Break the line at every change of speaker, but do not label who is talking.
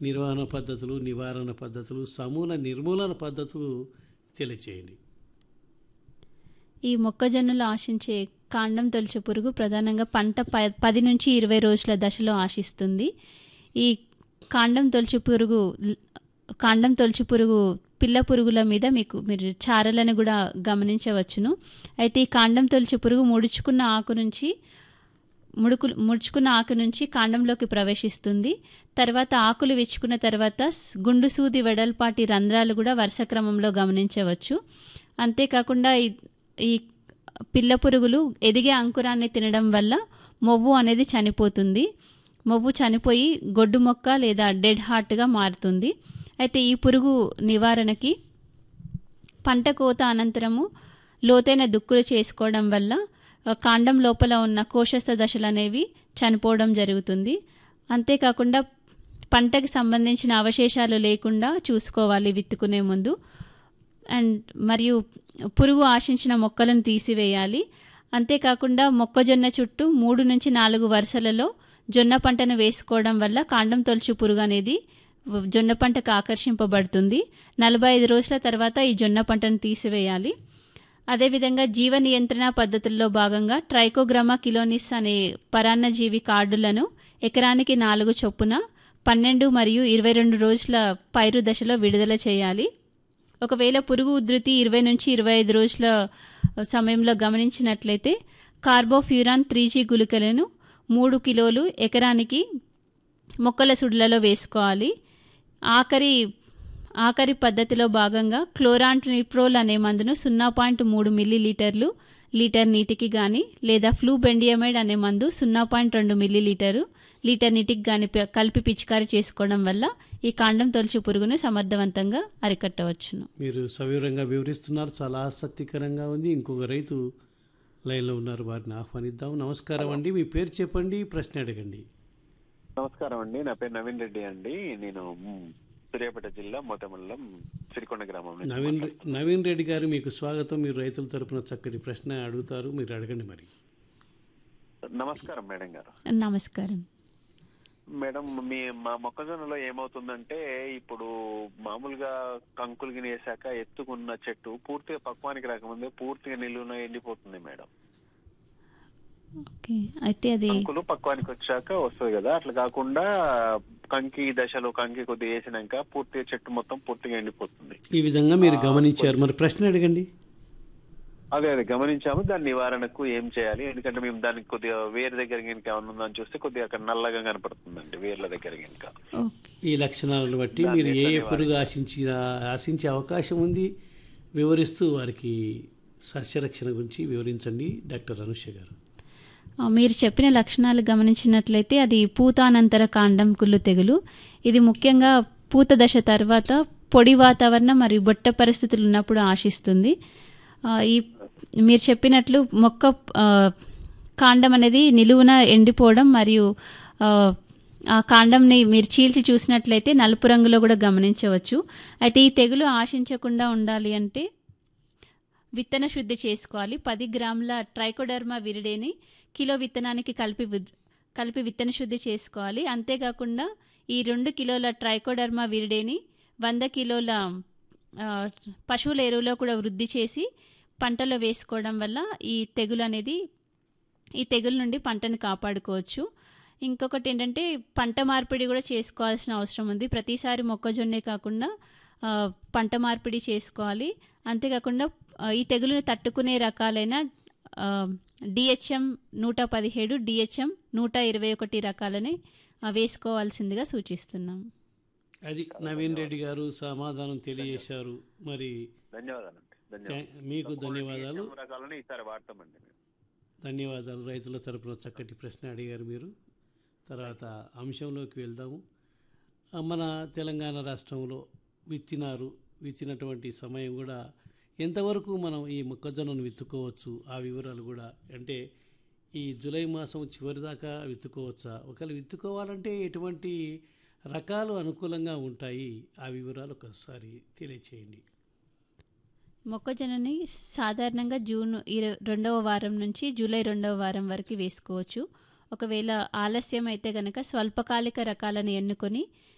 నిర్వహణ పద్ధతులు నివారణ పద్ధతులు సమూల నిర్మూలన పద్ధతులు తెలియచేయండి
ఈ మొక్కజొన్నలు ఆశించే కాండం తొలిచే పురుగు ప్రధానంగా పంట ప పది నుంచి ఇరవై రోజుల దశలో ఆశిస్తుంది ఈ కాండం తొలిచి పురుగు కాండం తొలిచి పురుగు పిల్ల పురుగుల మీద మీకు మీరు చారలను కూడా గమనించవచ్చును అయితే ఈ కాండం తొలిచి పురుగు ముడుచుకున్న ఆకు నుంచి ముడుకు ముడుచుకున్న ఆకు నుంచి కాండంలోకి ప్రవేశిస్తుంది తర్వాత ఆకులు విచ్చుకున్న తర్వాత స్- గుండు సూది వెడల్పాటి రంధ్రాలు కూడా వరుస క్రమంలో గమనించవచ్చు అంతేకాకుండా ఈ ఈ పిల్ల పురుగులు ఎదిగే అంకురాన్ని తినడం వల్ల మొవ్వు అనేది చనిపోతుంది మొవ్వు చనిపోయి గొడ్డు మొక్క లేదా డెడ్ హార్ట్గా మారుతుంది అయితే ఈ పురుగు నివారణకి పంట కోత అనంతరము లోతైన దుక్కులు చేసుకోవడం వల్ల ఆ, కాండం లోపల ఉన్న కోశస్థ దశలు అనేవి చనిపోవడం జరుగుతుంది అంతేకాకుండా పంటకి సంబంధించిన అవశేషాలు లేకుండా చూసుకోవాలి విత్తుకునే ముందు అండ్ మరియు పురుగు ఆశించిన మొక్కలను తీసివేయాలి అంతేకాకుండా మొక్కజొన్న చుట్టూ మూడు నుంచి నాలుగు వరుసలలో జొన్న పంటను వేసుకోవడం వల్ల కాండం తొలచు పురుగు అనేది వ- జొన్న పంటకు ఆకర్షింపబడుతుంది నలభై ఐదు రోజుల తర్వాత ఈ జొన్న పంటను తీసివేయాలి అదేవిధంగా జీవ నియంత్రణ పద్ధతుల్లో భాగంగా ట్రైకోగ్రామా కిలోనిస్ అనే పరాన్నజీవి కార్డులను ఎకరానికి నాలుగు చొప్పున పన్నెండు మరియు ఇరవై రెండు రోజుల పైరు దశలో విడుదల చేయాలి ఒకవేళ పురుగు ఉధృతి ఇరవై నుంచి ఇరవై ఐదు రోజుల సమయంలో గమనించినట్లయితే కార్బోఫ్యూరాన్ త్రీ జీ గుళికలను మూడు కిలోలు ఎకరానికి మొక్కల సుడులలో వేసుకోవాలి ఆఖరి ఆఖరి పద్ధతిలో భాగంగా క్లోరాంట్నిప్రోల్ అనే మందును సున్నా పాయింట్ మూడు మిల్లీ లీటర్లు లీటర్ నీటికి కానీ లేదా ఫ్లూ బెండియమైడ్ అనే మందు సున్నా పాయింట్ రెండు మిల్లీ లీటరు లీటర్ నీటికి కానీ కలిపి పిచికారీ చేసుకోవడం వల్ల ఈ కాండం తొలచు పురుగును సమర్థవంతంగా అరికట్టవచ్చును
మీరు సవివరంగా వివరిస్తున్నారు చాలా ఆసక్తికరంగా ఉంది ఇంకొక రైతు లైన్లో ఉన్నారు వారిని ఆహ్వానిద్దాం నమస్కారం అండి మీ పేరు చెప్పండి ప్రశ్న అడగండి
నమస్కారం అండి నా పేరు నవీన్ రెడ్డి అండి నేను మ్, సూర్యాపేట జిల్లా మోతమండలం సిరికొండ గ్రామం నుంచి
నవీన్ రె- నవీన్ రెడ్డి గారు మీకు స్వాగతం మీరు రైతుల తరపున చక్కటి ప్రశ్న అడుగుతారు మీరు అడగండి మరి
నమస్కారం మేడం గారు
నమస్కారం
మేడం మీ మా మొక్కజొన్నలో ఏమవుతుందంటే ఇప్పుడు మామూలుగా కంకులు గిని వేసాక ఎత్తుకున్న చెట్టు పూర్తిగా పక్వానికి రాకముందే పూర్తిగా నిలువున ఎండిపోతుంది మేడం
ఓకే అయితే అది
కంకులు పక్వానికి వచ్చాక వస్తుంది కదా అట్లా కాకుండా కంకి దశలో కంకి కొద్దిగా వేసినాక పూర్తిగా చెట్టు మొత్తం పూర్తిగా ఎండిపోతుంది
ఈ విధంగా మీరు గమనించారు మరి ప్రశ్న అడగండి
అదే అదే గమనించాము దాని నివారణకు ఏం చేయాలి ఎందుకంటే మేము దానికి కొద్దిగా వేరు దగ్గర కనుక ఏమన్నా ఉందని చూస్తే కొద్దిగా అక్కడ నల్లగా కనపడుతుందండి వేర్ల దగ్గర కనుక
ఓకే
ఈ లక్షణాలను బట్టి మీరు ఏ ఏ పురుగు ఆశించిన ఆశించే అవకాశం ఉంది వివరిస్తూ వారికి సస్యరక్షణ గురించి వివరించండి డాక్టర్ అనుష గారు
ఆ, మీరు చెప్పిన లక్షణాలు గమనించినట్లయితే అది పూతానంతర కాండం కుళ్ళు తెగులు ఇది ముఖ్యంగా పూత దశ తర్వాత పొడి వాతావరణం మరియు బొట్ట పరిస్థితులు ఉన్నప్పుడు ఆశిస్తుంది ఆ, ఈ మీరు చెప్పినట్లు మొక్క ఆ, కాండం అనేది నిలువున ఎండిపోవడం మరియు ఆ, ఆ కాండంని మీరు చీల్చి చూసినట్లయితే నలుపు రంగులో కూడా గమనించవచ్చు అయితే ఈ తెగులు ఆశించకుండా ఉండాలి అంటే విత్తన శుద్ధి చేసుకోవాలి పది గ్రాముల ట్రైకోడర్మా విరిడేని కిలో విత్తనానికి కలిపి విద్- కలిపి విత్తన శుద్ధి చేసుకోవాలి అంతేకాకుండా ఈ రెండు కిలోల ట్రైకోడర్మా విరిడేని వంద కిలోల ఆ, పశువుల ఎరువులో కూడా వృద్ధి చేసి పంటలో వేసుకోవడం వల్ల ఈ తెగులు అనేది ఈ తెగులు నుండి పంటను కాపాడుకోవచ్చు ఇంకొకటి ఏంటంటే పంట మార్పిడి కూడా చేసుకోవాల్సిన అవసరం ఉంది ప్రతిసారి మొక్కజొన్నే కాకుండా ఆ, పంట మార్పిడి చేసుకోవాలి అంతేకాకుండా ఆ, ఈ తెగులును తట్టుకునే రకాలైన డిహెచ్ఎం నూట పదిహేడు డిహెచ్ఎం నూట ఇరవై ఒకటి రకాలని ఆ, వేసుకోవాల్సిందిగా సూచిస్తున్నాం
అది నవీన్ రెడ్డి గారు సమాధానం తెలియజేశారు మరి
ధన్యవాదాలండి ధన్యవాదాలు
థ్యా- మీకు ధన్యవాదాలు
ఈ రకాలను ఈసారి వాడతామండి మేము
ధన్యవాదాలు రైతుల తరపున చక్కటి ప్రశ్న అడిగారు మీరు తర్వాత అంశంలోకి వెళ్దాము ఆ, మన తెలంగాణ రాష్ట్రంలో విత్తినారు విత్తినటువంటి సమయం కూడా ఎంతవరకు మనం ఈ మొక్కజొన్నను విత్తుకోవచ్చు ఆ వివరాలు కూడా అంటే ఈ జూలై మాసం చివరి దాకా విత్తుకోవచ్చా ఒకవేళ విత్తుకోవాలంటే ఎటువంటి రకాలు అనుకూలంగా ఉంటాయి ఆ వివరాలు ఒకసారి తెలియచేయండి
మొక్కజొన్నని సాధారణంగా జూన్ ఇర రెండవ వారం నుంచి జూలై రెండవ వారం వరకు వేసుకోవచ్చు ఒకవేళ ఆలస్యం అయితే గనక స్వల్పకాలిక రకాలను ఎన్నుకొని